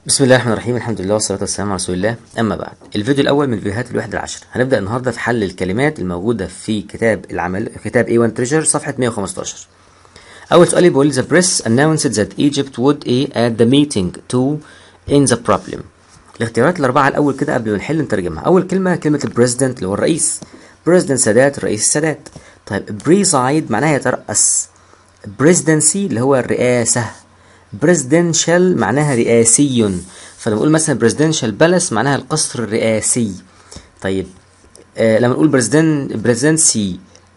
بسم الله الرحمن الرحيم الحمد لله والصلاة والسلام على رسول الله أما بعد الفيديو الأول من فيديوهات الوحدة العشر هنبدأ النهاردة في حل الكلمات الموجودة في كتاب العمل كتاب A1 Treasure صفحة 115 أول سؤال بيقول The press announced that Egypt would A at the meeting to in the problem الاختيارات الأربعة الأول كده قبل ما نحل نترجمها أول كلمة كلمة البريزيدنت اللي هو الرئيس بريزيدنت سادات الرئيس السادات طيب بريزايد معناها يترأس بريزيدنسي اللي هو الرئاسة بريزيدنشال معناها رئاسي فلما نقول مثلا بريزيدنشال بالاس معناها القصر الرئاسي طيب آه لما نقول بريزيدن بريزيدنسي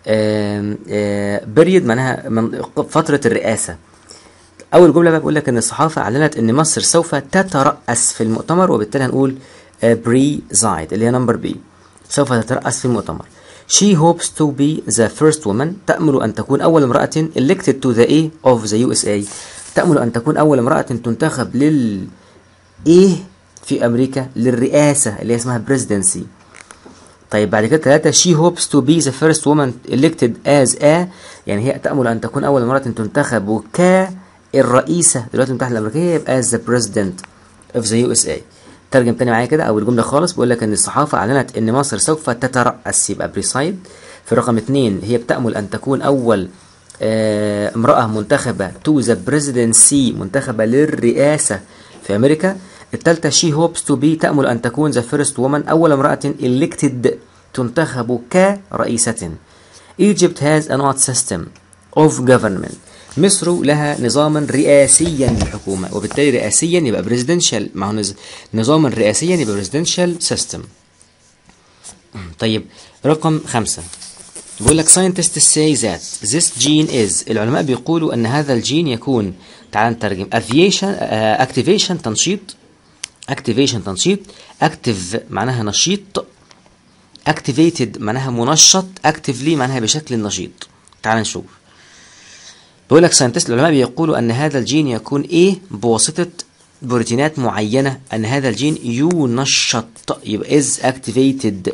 بيريد معناها من فترة الرئاسة أول جملة بقى بقول لك إن الصحافة أعلنت إن مصر سوف تترأس في المؤتمر وبالتالي هنقول بريزايد اللي هي نمبر بي سوف تترأس في المؤتمر She hopes to be the first woman تأمل أن تكون أول امرأة elected to the A of the USA تأمل أن تكون أول امرأة تنتخب لل إيه في أمريكا للرئاسة اللي هي اسمها presidency طيب بعد كده ثلاثة she hopes to be the first woman elected as a يعني هي تأمل أن تكون أول امرأة تنتخب كالرئيسة للولايات المتحدة الأمريكية يبقى as the president of the USA ترجم تاني معايا كده أول جملة خالص بيقول لك إن الصحافة أعلنت إن مصر سوف تترأس يبقى بريسايد في رقم اتنين هي بتأمل أن تكون أول آه امرأة منتخبة to the presidency منتخبة للرئاسة في أمريكا التالتة she hopes to be تأمل أن تكون the first woman أول امرأة elected تنتخب كرئيسة Egypt has a not system of government مصر لها نظاما رئاسيا للحكومة وبالتالي رئاسيا يبقى presidential ما هو نظاما رئاسيا يبقى presidential system طيب رقم خمسة بيقول لك scientists say that this gene is العلماء بيقولوا ان هذا الجين يكون تعال نترجم aviation uh, activation تنشيط activation تنشيط active معناها نشيط activated معناها منشط actively معناها بشكل نشيط تعال نشوف بيقول لك ساينتست العلماء بيقولوا ان هذا الجين يكون ايه بواسطه بروتينات معينه ان هذا الجين ينشط يبقى is activated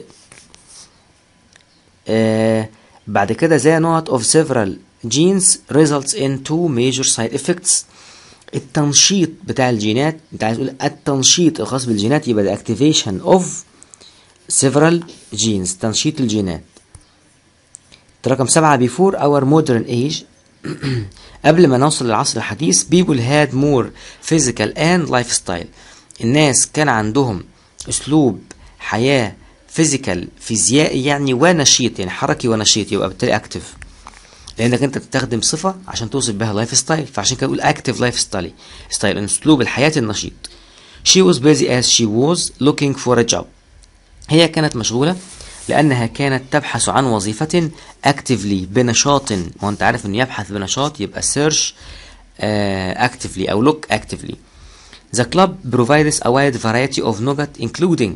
آه بعد كده the not of several genes results in two major side effects التنشيط بتاع الجينات انت عايز تقول التنشيط الخاص بالجينات يبقى the activation of several genes تنشيط الجينات رقم سبعة before our modern age قبل ما نوصل للعصر الحديث people had more physical and lifestyle الناس كان عندهم اسلوب حياة فيزيكال فيزيائي يعني ونشيط يعني حركي ونشيط يبقى بالتالي اكتف لانك انت بتستخدم صفه عشان توصف بها لايف ستايل فعشان كده بقول اكتف لايف ستايل ستايل اسلوب الحياه النشيط she was busy as she was looking for a job هي كانت مشغوله لانها كانت تبحث عن وظيفه actively بنشاط ما انت عارف انه يبحث بنشاط يبقى search uh, actively او look actively the club provides a wide variety of nougat including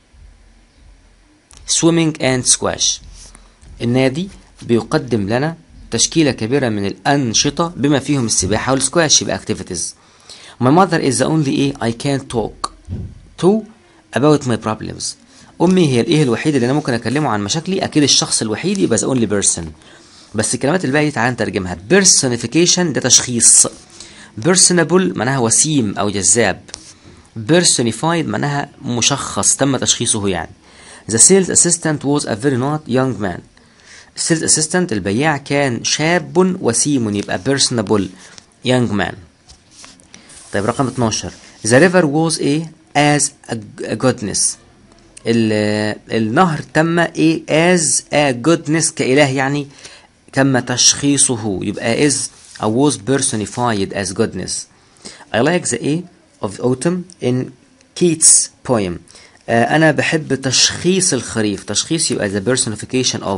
swimming and squash النادي بيقدم لنا تشكيلة كبيرة من الأنشطة بما فيهم السباحة والسكواش يبقى activities My mother is the only A I can talk to about my problems أمي هي الإيه الوحيد اللي أنا ممكن أكلمه عن مشاكلي أكيد الشخص الوحيد يبقى the only person بس الكلمات اللي باقي دي تعالى نترجمها personification ده تشخيص personable معناها وسيم أو جذاب personified معناها مشخص تم تشخيصه يعني The sales assistant was a very not young man. السيلز اسيستنت البياع كان شاب وسيم يبقى personable young man. طيب رقم 12 The river was a as a, a goodness. النهر تم ايه as a goodness كإله يعني تم تشخيصه يبقى is a was personified as goodness. I like the A of autumn in Keats poem. أنا بحب تشخيص الخريف تشخيص يبقى the personification of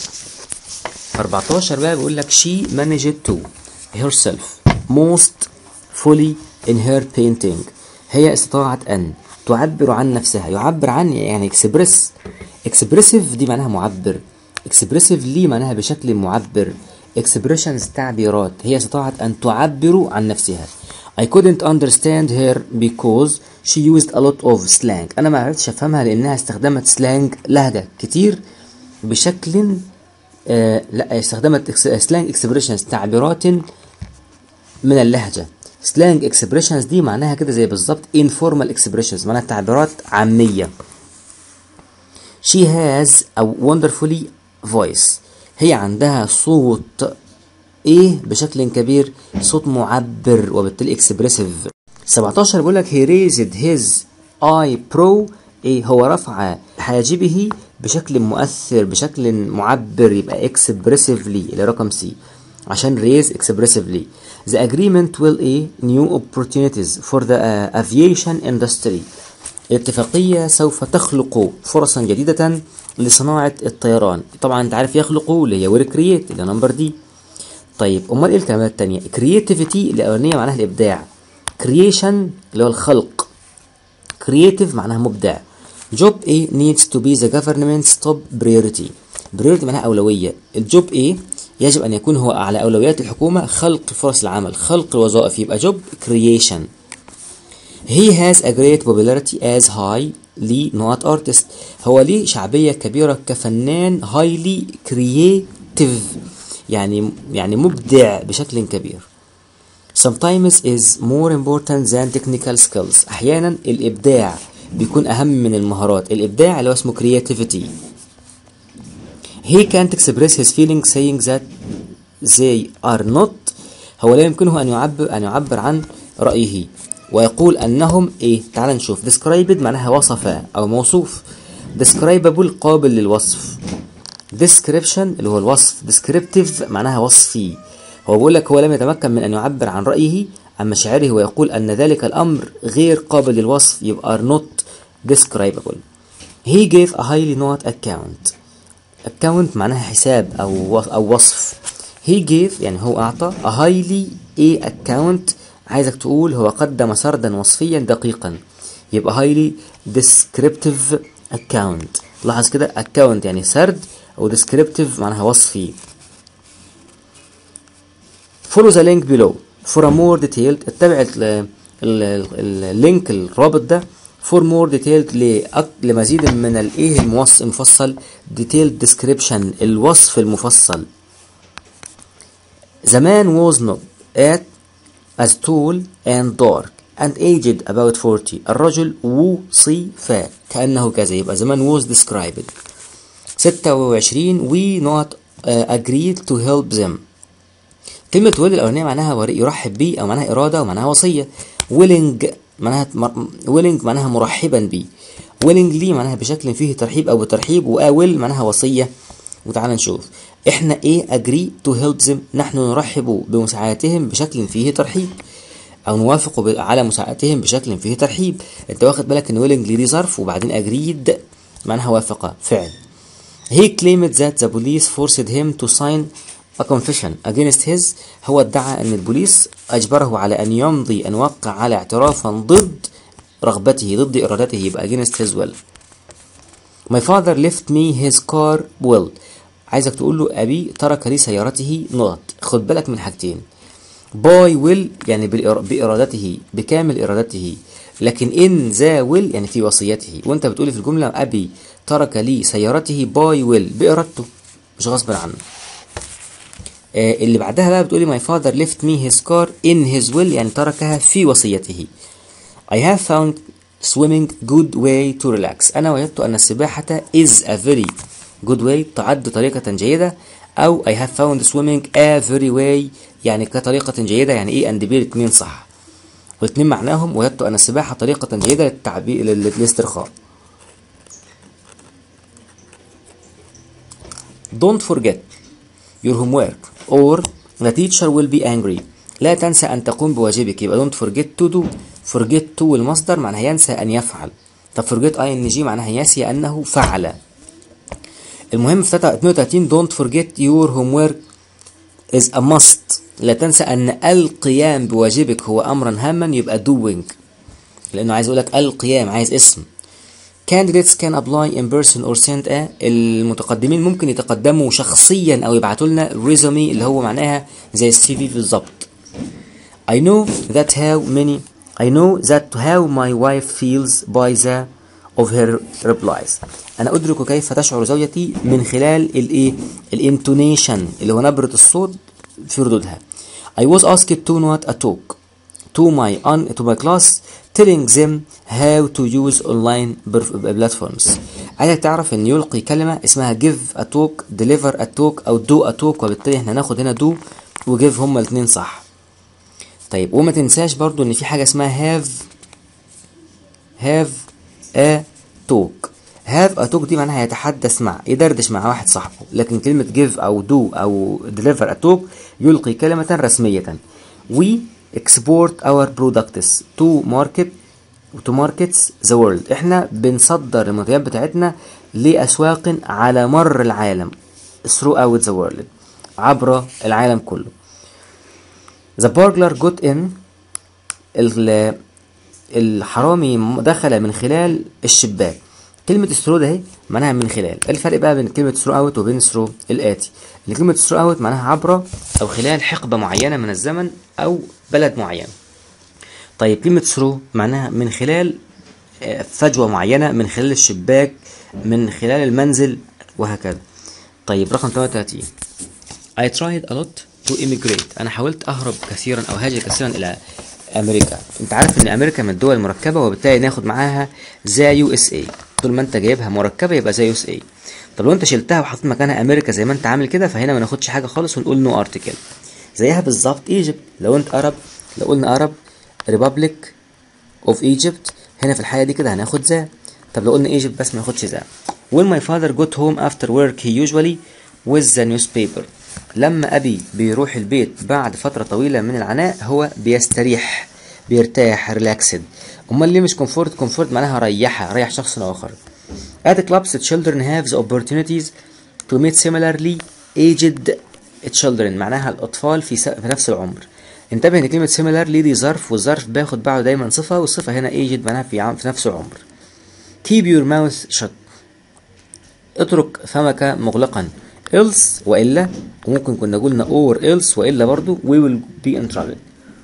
14 بقى بيقول لك she managed to herself most fully in her painting هي استطاعت أن تعبر عن نفسها يعبر عن يعني express expressive دي معناها معبر expressively معناها بشكل معبر expressions تعبيرات هي استطاعت أن تعبر عن نفسها I couldn't understand her because she used a lot of slang انا ما عرفتش افهمها لانها استخدمت سلانج لهجه كتير بشكل آه لا استخدمت سلانج اكسبريشنز تعبيرات من اللهجه slang expressions دي معناها كده زي بالظبط informal expressions معناها تعبيرات عامية she has a wonderfully voice هي عندها صوت ايه بشكل كبير صوت معبر وبالتالي expressive 17 بيقول لك he raised his eyebrow ايه هو رفع حاجبه بشكل مؤثر بشكل معبر يبقى expressively اللي رقم سي عشان raise expressively the agreement will a new opportunities for the uh, aviation industry الاتفاقية سوف تخلق فرصا جديدة لصناعة الطيران طبعا انت عارف يخلقوا اللي هي وير كرييت اللي نمبر دي طيب امال ايه الكلمات التانية creativity الاولانية معناها الابداع creation اللي هو الخلق creative معناها مبدع job A needs to be the government's top priority priority معناها أولوية الجوب A يجب أن يكون هو على أولويات الحكومة خلق فرص العمل خلق الوظائف يبقى job creation he has a great popularity as high لي not artist هو ليه شعبية كبيرة كفنان highly creative يعني يعني مبدع بشكل كبير sometimes is more important than technical skills أحيانا الإبداع بيكون أهم من المهارات الإبداع اللي هو اسمه creativity he can't express his feelings saying that they are not هو لا يمكنه أن يعبر أن يعبر عن رأيه ويقول أنهم إيه تعال نشوف described معناها وصف أو موصوف describable قابل للوصف description اللي هو الوصف descriptive معناها وصفي هو بيقول لك هو لم يتمكن من أن يعبر عن رأيه عن مشاعره ويقول أن ذلك الأمر غير قابل للوصف يبقى are not describable he gave a highly not account account معناها حساب أو أو وصف he gave يعني هو أعطى a highly a account عايزك تقول هو قدم سردا وصفيا دقيقا يبقى highly descriptive account لاحظ كده account يعني سرد أو descriptive معناها وصفي follow the link below for a more detailed اتبع اللينك الرابط ده for more detailed لمزيد من الايه المفصل detailed description الوصف المفصل The man was not at as tall and dark and aged about 40 الرجل وصف كأنه كذا يبقى the man was described 26 we not uh, agreed to help them كلمة will الأولانية معناها يرحب بيه أو معناها إرادة ومعناها وصية willing معناها willing معناها مرحبا بيه willingly معناها بشكل فيه ترحيب أو بترحيب وأول معناها وصية وتعال نشوف احنا ايه agree to help them نحن نرحب بمساعدتهم بشكل فيه ترحيب او نوافق على مساعدتهم بشكل فيه ترحيب انت واخد بالك ان willingly دي ظرف وبعدين agreed معناها وافق فعل he claimed that the police forced him to sign a confession against his هو ادعى ان البوليس اجبره على ان يمضي ان يوقع على اعترافا ضد رغبته ضد ارادته يبقى against his will my father left me his car will عايزك تقول له ابي ترك لي سيارته نقط خد بالك من حاجتين باي ويل يعني بارادته بكامل ارادته لكن ان ذا ويل يعني في وصيته وانت بتقولي في الجمله ابي ترك لي سيارته باي ويل بارادته مش غصب عنه آه اللي بعدها بقى بتقولي my father left me his car in his will يعني تركها في وصيته I have found swimming good way to relax أنا وجدت أن السباحة is a very good way تعد طريقة جيدة أو I have found swimming a very way يعني كطريقة جيدة يعني إيه and B الاتنين صح والاتنين معناهم وجدت أن السباحة طريقة جيدة للتعبير للاسترخاء Don't forget your homework or the teacher will be angry لا تنسى أن تقوم بواجبك يبقى don't forget to do forget to المصدر معناها ينسى أن يفعل طب forget ing معناها ينسي أنه فعل المهم في 32 don't forget your homework is a must لا تنسى أن القيام بواجبك هو أمرا هاما يبقى doing لأنه عايز يقول لك القيام عايز اسم candidates can apply in person or send a المتقدمين ممكن يتقدموا شخصيا أو يبعتوا لنا resume اللي هو معناها زي السي في بالظبط I know that how many I know that how my wife feels by the of her replies أنا أدرك كيف تشعر زوجتي من خلال الإيه الانتونيشن اللي هو نبرة الصوت في ردودها I was asked to not a talk to my on to my class telling them how to use online platforms عايزك تعرف ان يلقي كلمة اسمها give a talk deliver a talk او do a talk وبالتالي احنا هناخد هنا do و give هما الاثنين صح طيب وما تنساش برضو ان في حاجة اسمها have have a talk have a talk دي معناها يتحدث مع يدردش مع واحد صاحبه لكن كلمة give أو do أو deliver a talk يلقي كلمة رسمية we export our products to market to markets the world احنا بنصدر المنتجات بتاعتنا لأسواق على مر العالم throughout the world عبر العالم كله the burglar got in ال- الحرامي دخل من خلال الشباك كلمة ثرو ده اهي معناها من خلال إيه الفرق بقى بين كلمة ثرو اوت وبين ثرو الآتي ان كلمة ثرو اوت معناها عبر أو خلال حقبة معينة من الزمن أو بلد معين طيب كلمة ثرو معناها من خلال آه، فجوة معينة من خلال الشباك من خلال المنزل وهكذا طيب رقم 38 I tried a lot to immigrate أنا حاولت أهرب كثيرا أو هاجر كثيرا إلى أمريكا أنت عارف إن أمريكا من الدول المركبة وبالتالي ناخد معاها زي يو اس اي طول ما أنت جايبها مركبة يبقى زي يو اس اي طب لو أنت شلتها وحطيت مكانها أمريكا زي ما أنت عامل كده فهنا ما ناخدش حاجة خالص ونقول نو ارتكل زيها بالظبط ايجيبت لو أنت أرب لو قلنا أرب ريبابليك اوف ايجيبت هنا في الحالة دي كده هناخد ذا طب لو قلنا ايجيبت بس ما ناخدش ذا when my father got home after work he usually with the newspaper لما ابي بيروح البيت بعد فترة طويلة من العناء هو بيستريح بيرتاح ريلاكسد امال ليه مش كومفورت كومفورت معناها ريحها ريح شخص اخر at clubs children have the opportunities to meet similarly aged children معناها الاطفال في, س... في نفس العمر انتبه ان كلمة similarly دي ظرف والظرف باخد بعده دايما صفة والصفة هنا aged معناها في عم... في نفس العمر keep your mouth shut اترك فمك مغلقا else وإلا وممكن كنا قلنا or else وإلا برضو we will be in trouble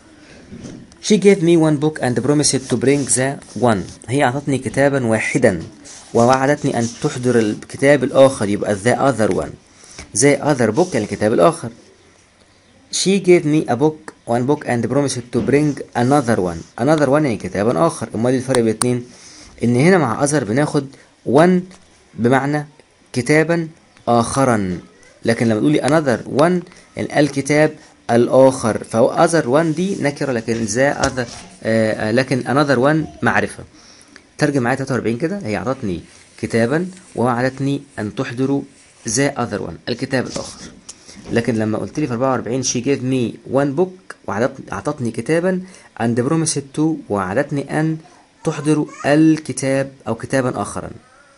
She gave me one book and promised to bring the one هي أعطتني كتابا واحدا ووعدتني أن تحضر الكتاب الآخر يبقى the other one the other book يعني الكتاب الآخر She gave me a book one book and promised to bring another one another one يعني كتابا آخر أمال إيه الفرق بين الاتنين إن هنا مع other بناخد one بمعنى كتابا آخرا لكن لما تقولي another one يعني الكتاب الآخر فهو other one دي نكرة لكن ذا other آه لكن another one معرفة ترجم معايا 43 كده هي أعطتني كتابا ووعدتني أن تحضروا ذا other one الكتاب الآخر لكن لما قلت لي في 44 she gave me one book وعدت- أعطتني كتابا and promised to وعدتني أن تحضروا الكتاب أو كتابا آخرا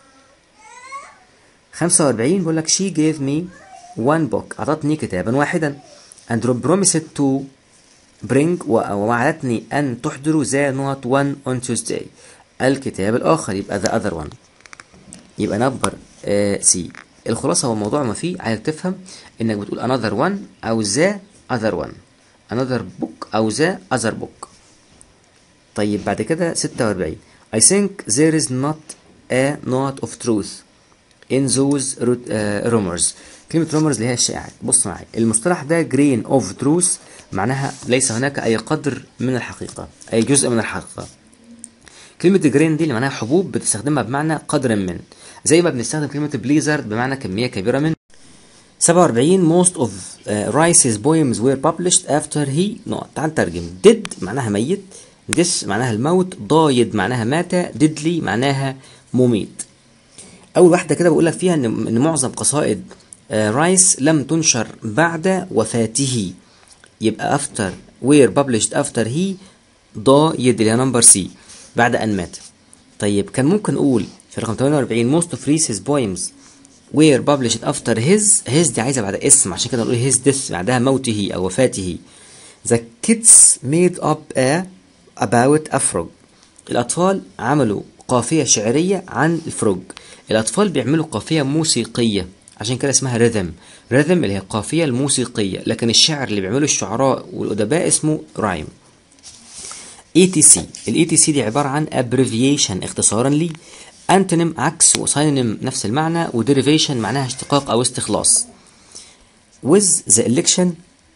45 بيقول لك she gave me one book أعطتني كتابا واحدا and promised to bring و- ووعدتني أن تحضروا the not one on Tuesday الكتاب الآخر يبقى the other one يبقى نمبر سي الخلاصة هو الموضوع ما فيه عايزك تفهم إنك بتقول another one أو the other one another book أو the other book طيب بعد كده 46 I think there is not a note of truth in those ru- uh, rumors كلمة rumors اللي هي الشائعات بص معايا المصطلح ده grain of truth معناها ليس هناك أي قدر من الحقيقة أي جزء من الحقيقة كلمة جرين دي اللي معناها حبوب بتستخدمها بمعنى قدر من زي ما بنستخدم كلمة بليزرد بمعنى كمية كبيرة من 47 most of uh, Rice's poems were published after he no تعال نترجم did معناها ميت this معناها الموت died معناها مات deadly معناها مميت أول واحدة كده بقول لك فيها إن إن معظم قصائد آه، رايس لم تنشر بعد وفاته يبقى after were published after he died اللي هي نمبر سي بعد أن مات طيب كان ممكن نقول في رقم 48 most of Reese's poems were published after his his دي عايزة بعد اسم عشان كده نقول his death بعدها موته أو وفاته the kids made up a about a frog الأطفال عملوا قافية شعرية عن الفروج الأطفال بيعملوا قافية موسيقية عشان كده اسمها ريذم ريذم اللي هي القافية الموسيقية لكن الشعر اللي بيعمله الشعراء والأدباء اسمه رايم ETC ال ETC دي عبارة عن abbreviation اختصارا لي antonym عكس وساينونيم نفس المعنى و derivation معناها اشتقاق أو استخلاص with the election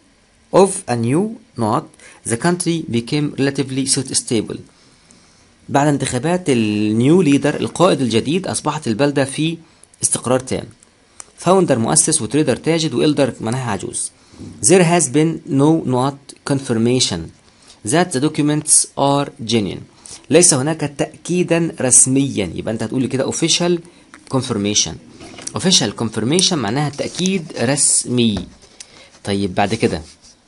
of a new not the country became relatively stable بعد انتخابات النيو ليدر القائد الجديد أصبحت البلدة في استقرار تام فاوندر مؤسس وتريدر تاجد وإلدر معناها عجوز There has been no not confirmation that the documents are genuine ليس هناك تأكيدا رسميا يبقى أنت هتقول لي كده official confirmation official confirmation معناها تأكيد رسمي طيب بعد كده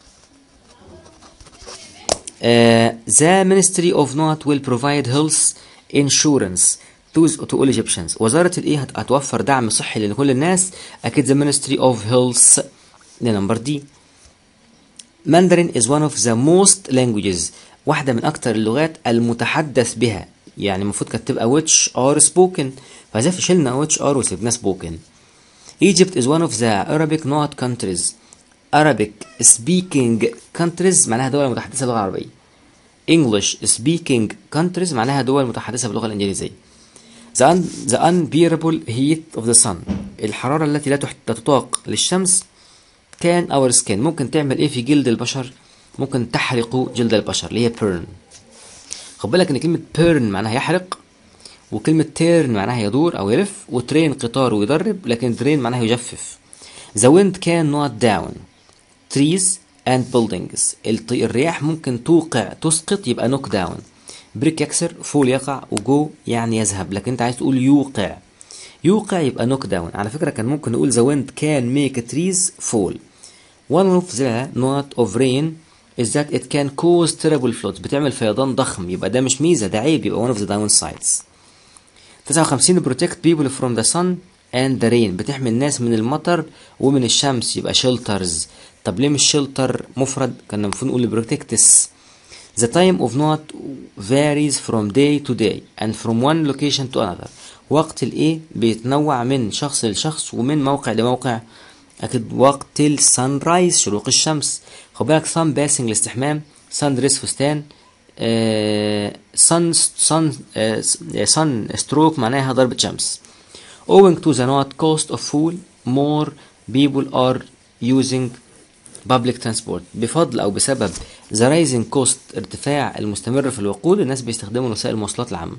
Uh, the Ministry of Not will provide health insurance to, to all Egyptians. وزارة الإيه هت- هتوفر دعم صحي لكل الناس. أكيد the Ministry of Health ده نمبر دي. Mandarin is one of the most languages واحدة من أكتر اللغات المتحدث بها يعني المفروض كانت تبقى which are spoken فإذا شلنا which are وسيبنا spoken Egypt is one of the Arabic not countries Arabic speaking countries معناها دول متحدثة باللغة العربية English speaking countries معناها دول متحدثة باللغة الإنجليزية The, un the unbearable heat of the sun الحرارة التي لا تح- لا تطاق للشمس كان our skin ممكن تعمل ايه في جلد البشر ممكن تحرق جلد البشر اللي هي burn خد بالك ان كلمة burn معناها يحرق وكلمة turn معناها يدور او يلف وترين قطار ويدرب لكن drain معناها يجفف The wind can not down trees and buildings الط- الرياح ممكن توقع تسقط يبقى knock down بريك يكسر فول يقع وجو يعني يذهب لكن انت عايز تقول يوقع يوقع يبقى نوك داون على فكرة كان ممكن نقول the wind can make trees fall one of the not of rain is that it can cause terrible floods بتعمل فيضان ضخم يبقى ده مش ميزة ده عيب يبقى one of the downsides 59 protect people from the sun and the rain بتحمي الناس من المطر ومن الشمس يبقى shelters طب ليه مش shelter مفرد كان المفروض نقول protects The time of not varies from day to day and from one location to another. وقت الايه بيتنوع من شخص لشخص ومن موقع لموقع اكيد وقت السان رايز شروق الشمس خد بالك sun passing الاستحمام sun دريس فستان آه sun sun آه sun stroke معناها ضربة شمس owing to the not cost of fuel more people are using public transport بفضل او بسبب the rising cost ارتفاع المستمر في الوقود الناس بيستخدموا وسائل المواصلات العامة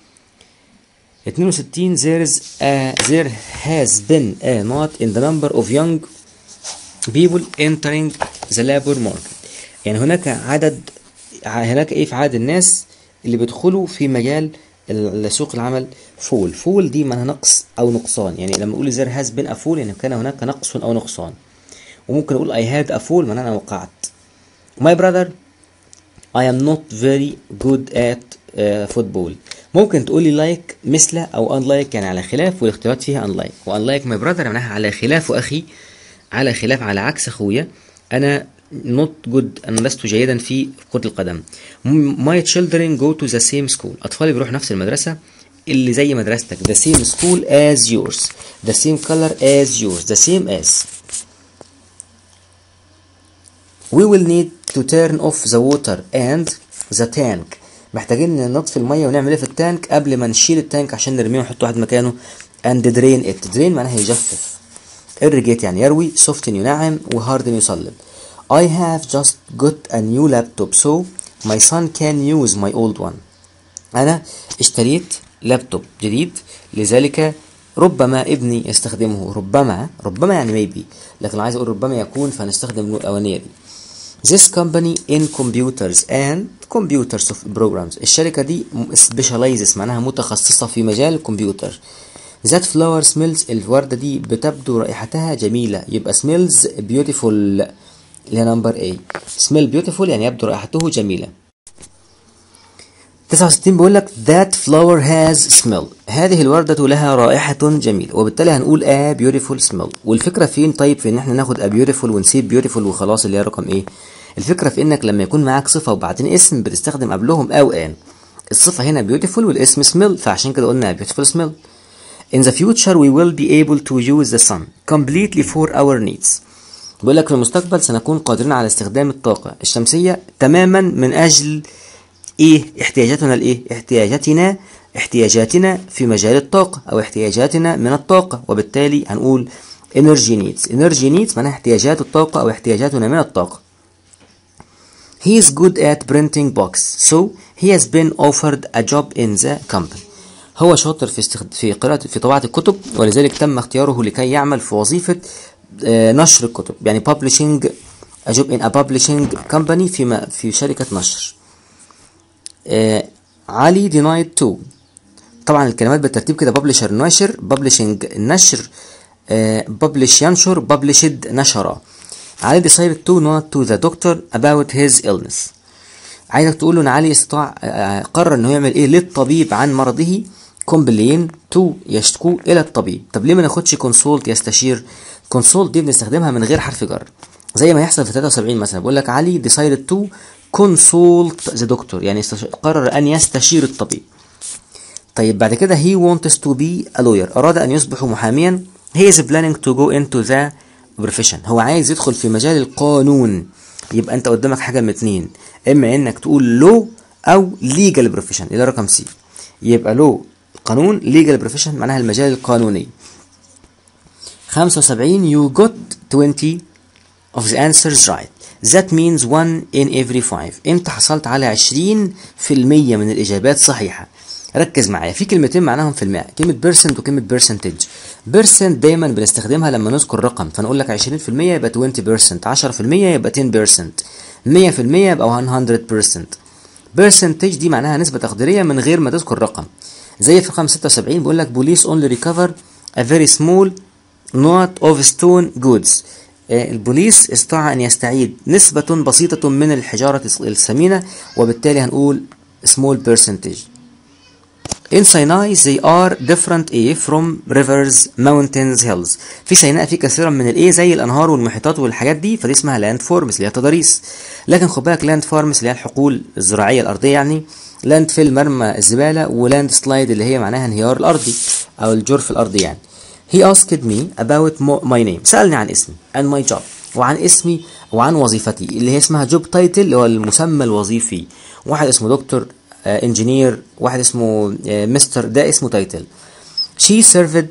62 there is a, there has been a not in the number of young people entering the labor market يعني هناك عدد هناك ايه في عدد الناس اللي بيدخلوا في مجال ال- سوق العمل فول فول دي معناها نقص او نقصان يعني لما اقول there has been a fall يعني كان هناك نقص او نقصان وممكن اقول I had a fall معناها انا وقعت my brother I am not very good at uh, football ممكن تقولي like مثل او unlike يعني على خلاف والاختيارات فيها unlike وunlike my brother معناها على خلاف اخي على خلاف على عكس اخويا انا not good انا لست جيدا في كرة القدم م- my children go to the same school اطفالي بيروحوا نفس المدرسة اللي زي مدرستك the same school as yours the same color as yours the same as We will need to turn off the water and the tank محتاجين نطفي المية ونعمل ايه في التانك قبل ما نشيل التانك عشان نرميه ونحط واحد مكانه and drain it drain معناها يجفف irrigate يعني يروي soften ينعم وharden يصلب I have just got a new laptop so my son can use my old one أنا اشتريت لابتوب جديد لذلك ربما ابني يستخدمه ربما ربما يعني maybe لكن لو عايز أقول ربما يكون فنستخدم الأولانية دي This company in computers and computers of programs الشركة دي specializes معناها متخصصة في مجال الكمبيوتر That flower smells الوردة دي بتبدو رائحتها جميلة يبقى smells beautiful اللي هي نمبر A smell beautiful يعني يبدو رائحته جميلة 69 بيقول لك that flower has smell هذه الوردة لها رائحة جميلة وبالتالي هنقول a beautiful smell والفكرة فين طيب في ان احنا ناخد a beautiful ونسيب beautiful وخلاص اللي هي رقم ايه الفكرة في انك لما يكون معاك صفة وبعدين اسم بتستخدم قبلهم او ان الصفة هنا beautiful والاسم smell فعشان كده قلنا beautiful smell In the future we will be able to use the sun completely for our needs بيقول لك في المستقبل سنكون قادرين على استخدام الطاقة الشمسية تماما من أجل إيه احتياجاتنا لإيه؟ احتياجاتنا احتياجاتنا في مجال الطاقة أو احتياجاتنا من الطاقة وبالتالي هنقول energy needs energy needs معناها احتياجات الطاقة أو احتياجاتنا من الطاقة he is good at printing books so he has been offered a job in the company هو شاطر في استخد... في قراءة في طباعة الكتب ولذلك تم اختياره لكي يعمل في وظيفة آه، نشر الكتب يعني publishing a job in a publishing company في م... في شركة نشر آه، علي denied to طبعا الكلمات بالترتيب كده publisher ناشر publishing نشر آه، publish ينشر published نشر علي decided to not to the doctor about his illness عايزك تقول له ان علي استطاع آه، قرر انه يعمل ايه للطبيب عن مرضه كومبلين تو يشكو الى الطبيب طب ليه ما ناخدش كونسولت يستشير كونسولت دي بنستخدمها من غير حرف جر زي ما يحصل في 73 مثلا بقول لك علي decided to consult the doctor يعني استش- قرر ان يستشير الطبيب طيب بعد كده he wants to be a lawyer أراد أن يصبح محاميا he is planning to go into the profession هو عايز يدخل في مجال القانون يبقى أنت قدامك حاجة من اتنين إما إنك تقول law أو legal profession إلى رقم سي يبقى law قانون legal profession معناها المجال القانوني 75 you got 20 of the answers right that means one in every five انت حصلت على 20% من الإجابات صحيحة ركز معايا في كلمتين معناهم في المئة كلمة percent وكلمة percentage percent دايما بنستخدمها لما نذكر رقم فنقول لك 20% يبقى 20% 10% يبقى 10% 100% يبقى 100% percentage دي معناها نسبة تقديرية من غير ما تذكر رقم زي في رقم 76 بيقول لك police only recover a very small not of stone goods آه، البوليس استطاع أن يستعيد نسبة بسيطة من الحجارة الثمينة وبالتالي هنقول small percentage In Sinai they are different A from rivers, mountains, hills. في سيناء في كثيرا من الايه زي الانهار والمحيطات والحاجات دي فدي اسمها لاند فورمز اللي هي تضاريس. لكن خد بالك لاند فارمز اللي هي الحقول الزراعيه الارضيه يعني لاند فيل مرمى الزباله ولاند سلايد اللي هي معناها انهيار الارضي او الجرف الارضي يعني. He asked me about mo- my name. سألني عن اسمي and my job وعن اسمي وعن وظيفتي اللي هي اسمها job title اللي هو المسمى الوظيفي. واحد اسمه دكتور انجينير واحد اسمه مستر ده اسمه تايتل. She served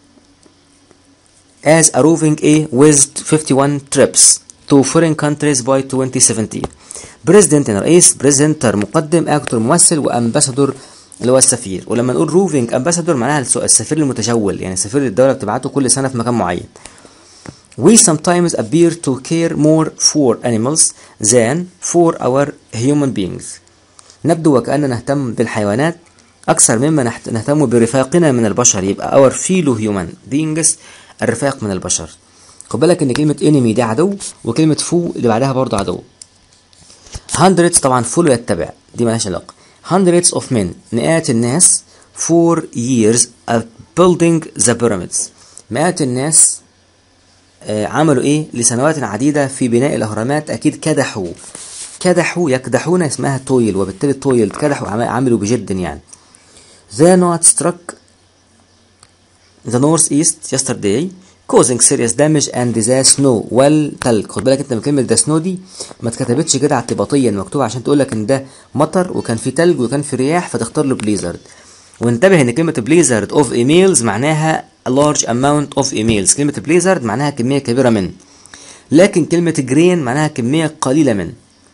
as a roving A with 51 trips to foreign countries by 2017 بريزيدنت رئيس بريزنتر مقدم اكتور ممثل وامباسادور اللي هو السفير ولما نقول روفينج امباسادور معناها الس- السفير المتجول يعني السفير اللي الدوله بتبعته كل سنه في مكان معين We sometimes appear to care more for animals than for our human beings. نبدو وكأننا نهتم بالحيوانات أكثر مما نحت- نهتم برفاقنا من البشر يبقى our fellow human beings الرفاق من البشر. خد بالك إن كلمة enemy دي عدو وكلمة فو اللي بعدها برضه عدو. hundreds طبعا فولو يتبع دي مالهاش علاقة. hundreds of men مئات الناس for years of building the pyramids. مئات الناس آه، عملوا ايه لسنوات عديدة في بناء الاهرامات اكيد كدحوا كدحوا يكدحون اسمها تويل وبالتالي تويل كدحوا عم- عملوا بجد يعني The not struck the northeast yesterday causing serious damage and the snow والتلج خد بالك انت من كلمة the snow دي ما اتكتبتش كده اعتباطيا مكتوبة عشان تقول لك ان ده مطر وكان في تلج وكان في رياح فتختار له بليزرد وانتبه ان كلمة بليزرد اوف ايميلز معناها a large amount of emails كلمة بليزرد معناها كمية كبيرة من لكن كلمة جرين معناها كمية قليلة من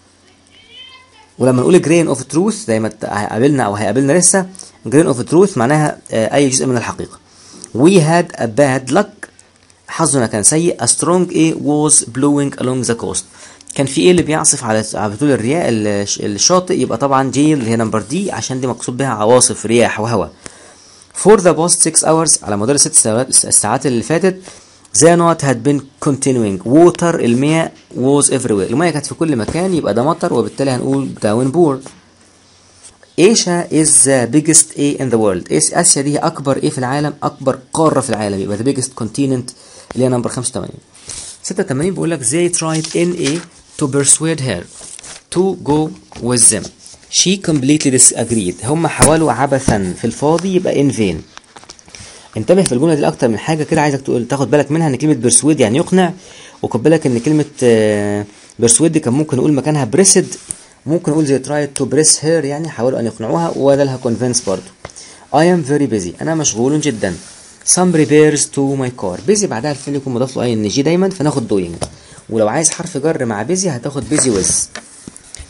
ولما نقول جرين اوف تروث زي ما ت- هيقابلنا او هيقابلنا لسه جرين اوف تروث معناها آه، اي جزء من الحقيقة we had a bad luck حظنا كان سيء a strong A was blowing along the coast كان في ايه اللي بيعصف على على طول الرياح الش- الشاطئ يبقى طبعا جي اللي هي نمبر دي عشان دي مقصود بها عواصف رياح وهواء For the past 6 hours على مدار الست ساعات الساعات اللي فاتت the not had been continuing water المياه was everywhere المياه كانت في كل مكان يبقى ده مطر وبالتالي هنقول downpour Asia is the biggest A in the world إيس- آسيا دي هي أكبر إيه في العالم أكبر قارة في العالم يبقى the biggest continent اللي هي نمبر 85 86 بيقول لك they tried in A to persuade her to go with them she completely disagreed هم حاولوا عبثا في الفاضي يبقى in vain انتبه في الجمله دي لاكتر من حاجه كده عايزك تقول تاخد بالك منها ان كلمه برسويد يعني يقنع وخد بالك ان كلمه برسويد كان ممكن نقول مكانها بريسد ممكن نقول زي تراي تو بريس هير يعني حاولوا ان يقنعوها وده لها كونفينس برضه I am very busy انا مشغول جدا some repairs to my car busy بعدها الفعل يكون مضاف له اي ان جي دايما فناخد doing ولو عايز حرف جر مع busy هتاخد busy with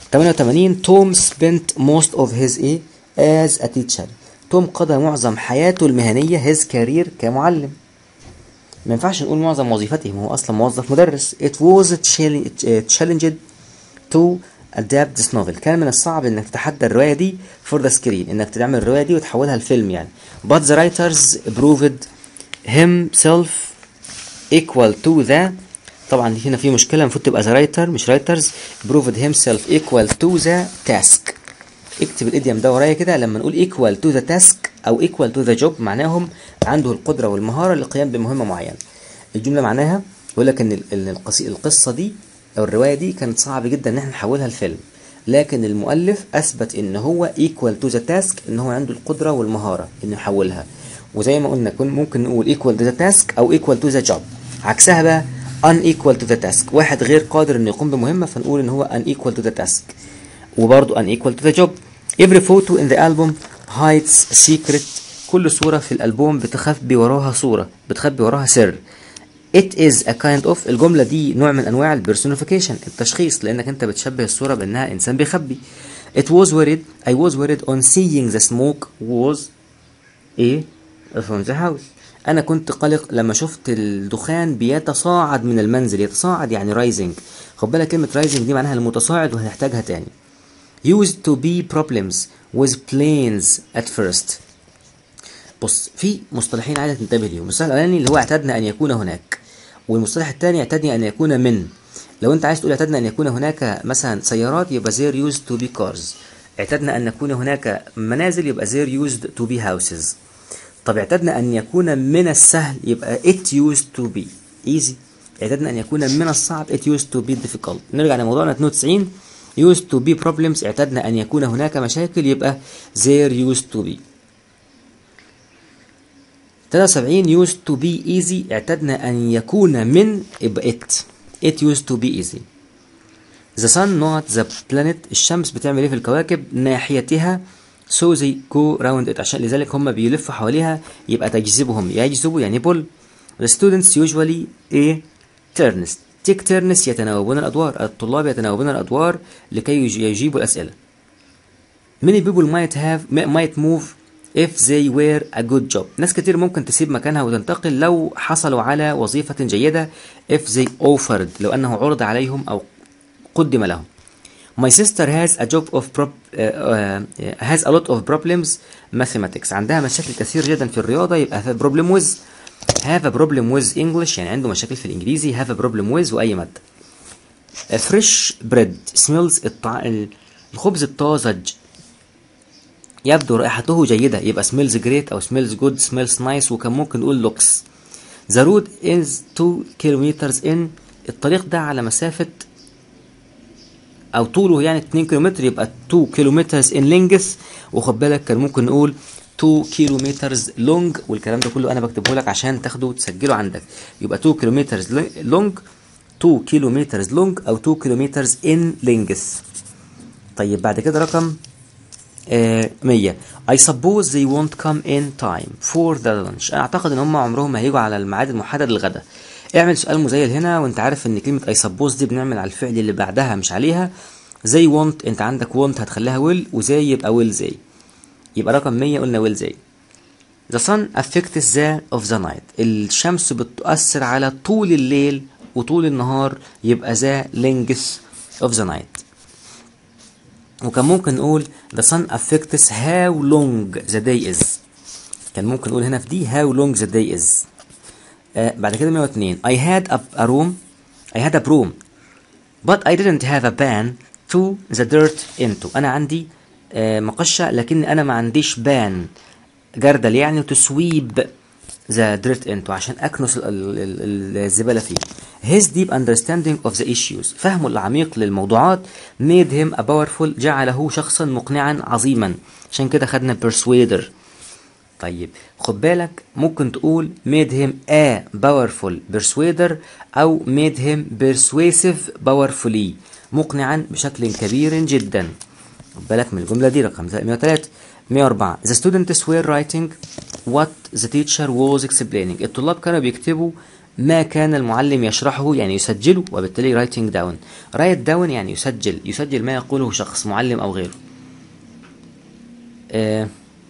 88 توم spent most of his ايه as a teacher توم قضى معظم حياته المهنية his career كمعلم ما ينفعش نقول معظم وظيفته ما هو اصلا موظف مدرس it was challenged to adapt this novel كان من الصعب انك تتحدى الروايه دي for the screen انك تعمل الروايه دي وتحولها لفيلم يعني but the writers proved himself equal to the طبعا هنا في مشكله المفروض تبقى the writer مش writers proved himself equal to the task اكتب الاديم ده ورايا كده لما نقول equal to the task او equal to the job معناهم عنده القدره والمهاره للقيام بمهمه معينه الجمله معناها يقول لك ان القصه دي او الروايه دي كانت صعب جدا ان احنا نحولها لفيلم لكن المؤلف اثبت ان هو equal to the task ان هو عنده القدره والمهاره انه يحولها وزي ما قلنا ممكن نقول equal to the task او equal to the job عكسها بقى unequal to the task واحد غير قادر انه يقوم بمهمه فنقول ان هو unequal to the task وبرضه unequal to the job every photo in the album hides a secret كل صورة في الألبوم بتخبي وراها صورة بتخبي وراها سر It is a kind of الجملة دي نوع من أنواع البرسونيفيكيشن التشخيص لأنك أنت بتشبه الصورة بأنها إنسان بيخبي It was worried I was worried on seeing the smoke was إيه from the house أنا كنت قلق لما شفت الدخان بيتصاعد من المنزل يتصاعد يعني rising خد بالك كلمة rising دي معناها المتصاعد وهنحتاجها تاني used to be problems with planes at first بص في مصطلحين عايزك تنتبه ليهم المصطلح الاولاني اللي هو اعتدنا ان يكون هناك والمصطلح الثاني اعتدنا ان يكون من لو انت عايز تقول اعتدنا ان يكون هناك مثلا سيارات يبقى there used to be cars اعتدنا ان يكون هناك منازل يبقى there used to be houses طب اعتدنا ان يكون من السهل يبقى it used to be easy اعتدنا ان يكون من الصعب it used to be difficult نرجع لموضوعنا 92 used to be problems اعتدنا ان يكون هناك مشاكل يبقى there used to be 73 used to be easy اعتدنا أن يكون من يبقى it it used to be easy the sun not the planet الشمس بتعمل ايه في الكواكب ناحيتها so they go round it عشان لذلك هم بيلفوا حواليها يبقى تجذبهم يجذبوا يعني pull the students usually a turns take turns يتناوبون الأدوار الطلاب يتناوبون الأدوار لكي يجيبوا الأسئلة many people might have might move if they were a good job ناس كتير ممكن تسيب مكانها وتنتقل لو حصلوا على وظيفة جيدة if they offered لو أنه عرض عليهم أو قدم لهم My sister has a job of prop, uh, uh, has a lot of problems mathematics عندها مشاكل كثير جدا في الرياضة يبقى have a problem with have a problem with English يعني عنده مشاكل في الإنجليزي have a problem with وأي مادة a fresh bread smells الطع... الخبز الطازج يبدو رائحته جيدة يبقى smells great أو smells good smells nice وكان ممكن نقول looks the road is 2 kilometers in الطريق ده على مسافة أو طوله يعني 2 كيلومتر يبقى 2 kilometers in length وخد بالك كان ممكن نقول 2 kilometers long والكلام ده كله أنا بكتبه لك عشان تاخده وتسجله عندك يبقى 2 kilometers long 2 kilometers long أو 2 kilometers in length طيب بعد كده رقم آه 100 I suppose they won't come in time for the lunch اعتقد ان هم عمرهم ما هيجوا على الميعاد المحدد للغدا اعمل سؤال مزيل هنا وانت عارف ان كلمة I suppose دي بنعمل على الفعل اللي بعدها مش عليها زي want انت عندك want هتخليها will وزي يبقى will زي يبقى رقم 100 قلنا will زي The sun affects the of the night الشمس بتؤثر على طول الليل وطول النهار يبقى the length of the night وكان ممكن نقول the sun affects how long the day is كان ممكن نقول هنا في دي how long the day is آه بعد كده 102 I had a, a room I had a broom but I didn't have a pan to the dirt into أنا عندي آه مقشة لكن أنا ما عنديش بان جردل يعني to sweep the dirt into عشان أكنس ال- ال- ال- الزبالة فيه his deep understanding of the issues فهمه العميق للموضوعات made him a powerful جعله شخصا مقنعا عظيما عشان كده خدنا persuader طيب خد بالك ممكن تقول made him a powerful persuader أو made him persuasive powerfully مقنعا بشكل كبير جدا خد بالك من الجملة دي رقم 103 104 The students were writing what the teacher was explaining الطلاب كانوا بيكتبوا ما كان المعلم يشرحه يعني يسجله وبالتالي writing down write down يعني يسجل يسجل ما يقوله شخص معلم أو غيره آه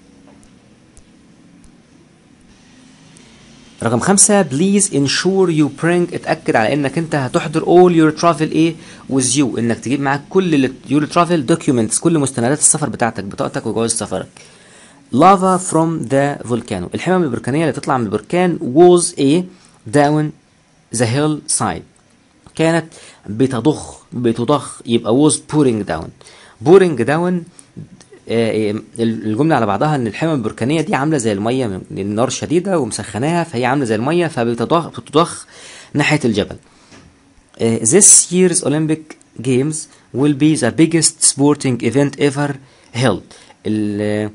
رقم خمسة please ensure you bring اتأكد على انك انت هتحضر all your travel ايه with you انك تجيب معاك كل ال- your travel documents كل مستندات السفر بتاعتك بطاقتك وجواز سفرك lava from the volcano الحمم البركانية اللي تطلع من البركان was a down the hill side كانت بتضخ بتضخ يبقى was pouring down pouring down آه، الجملة على بعضها ان الحمم البركانية دي عاملة زي المية من النار شديدة ومسخناها فهي عاملة زي المية فبتضخ بتضخ ناحية الجبل Uh, this year's Olympic Games will be the biggest sporting event ever held. ال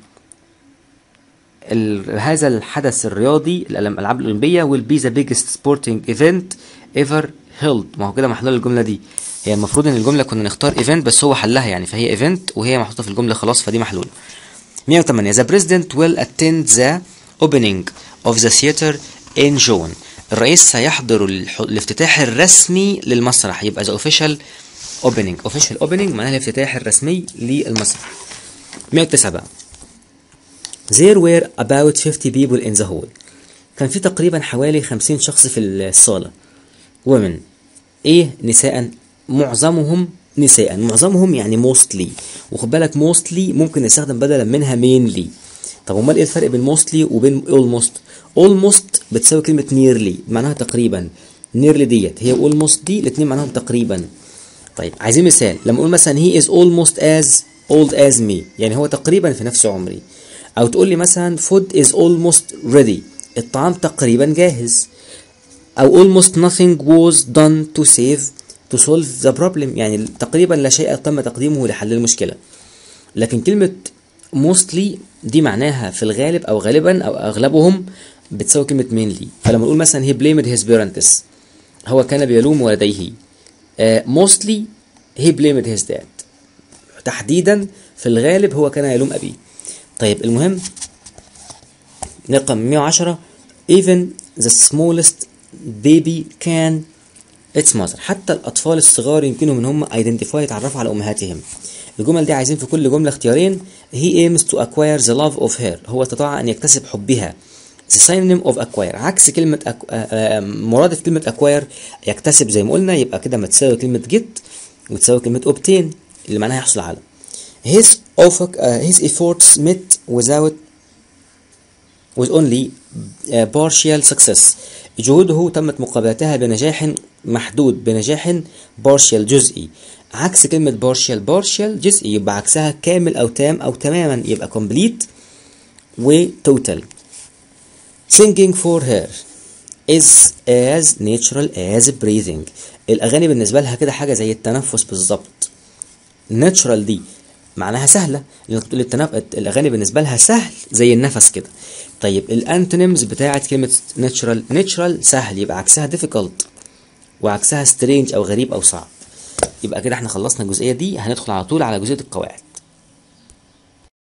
ال هذا الحدث الرياضي الألم- الألعاب الأولمبية will be the biggest sporting event ever held. ما هو كده محلول الجملة دي. هي المفروض إن الجملة كنا نختار event بس هو حلها يعني فهي event وهي محطوطة في الجملة خلاص فدي محلولة. 108 The president will attend the opening of the theater in June الرئيس سيحضر الح- الافتتاح الرسمي للمسرح يبقى the official opening official opening معناها الافتتاح الرسمي للمسرح 109 بقى There were about 50 people in the hall كان في تقريبا حوالي 50 شخص في الصالة women ايه نساء معظمهم نساء معظمهم يعني mostly وخد بالك mostly ممكن نستخدم بدلا منها mainly طب امال ايه الفرق بين mostly وبين almost almost بتساوي كلمة nearly معناها تقريبا nearly ديت هي almost دي الاتنين معناهم تقريبا طيب عايزين مثال لما اقول مثلا he is almost as old as me يعني هو تقريبا في نفس عمري او تقول لي مثلا food is almost ready الطعام تقريبا جاهز أو almost nothing was done to save to solve the problem يعني تقريبا لا شيء تم تقديمه لحل المشكلة لكن كلمة mostly دي معناها في الغالب أو غالبا أو أغلبهم بتساوي كلمة mainly فلما نقول مثلا he blamed his parents هو كان بيلوم والديه آه mostly he blamed his dad تحديدا في الغالب هو كان يلوم أبيه طيب المهم رقم 110 even the smallest baby can its mother حتى الأطفال الصغار يمكنهم إن هم identify يتعرفوا على أمهاتهم الجمل دي عايزين في كل جملة اختيارين he aims to acquire the love of her هو استطاع أن يكتسب حبها the synonym of acquire عكس كلمة أك... آه، آه، مرادف كلمة acquire يكتسب زي ما قلنا يبقى كده ما تساوي كلمة get وتساوي كلمة obtain اللي معناها يحصل على his, of, uh, his efforts met without with only uh, partial success جهوده تمت مقابلتها بنجاح محدود بنجاح partial جزئي عكس كلمة partial partial جزئي يبقى عكسها كامل أو تام أو تماما يبقى complete و total singing for her is as natural as breathing الأغاني بالنسبة لها كده حاجة زي التنفس بالظبط natural دي معناها سهلة لأنك تقول التنف... الأغاني بالنسبة لها سهل زي النفس كده طيب الانتونيمز بتاعت كلمة natural natural سهل يبقى عكسها difficult وعكسها strange أو غريب أو صعب يبقى كده احنا خلصنا الجزئية دي هندخل على طول على جزئية القواعد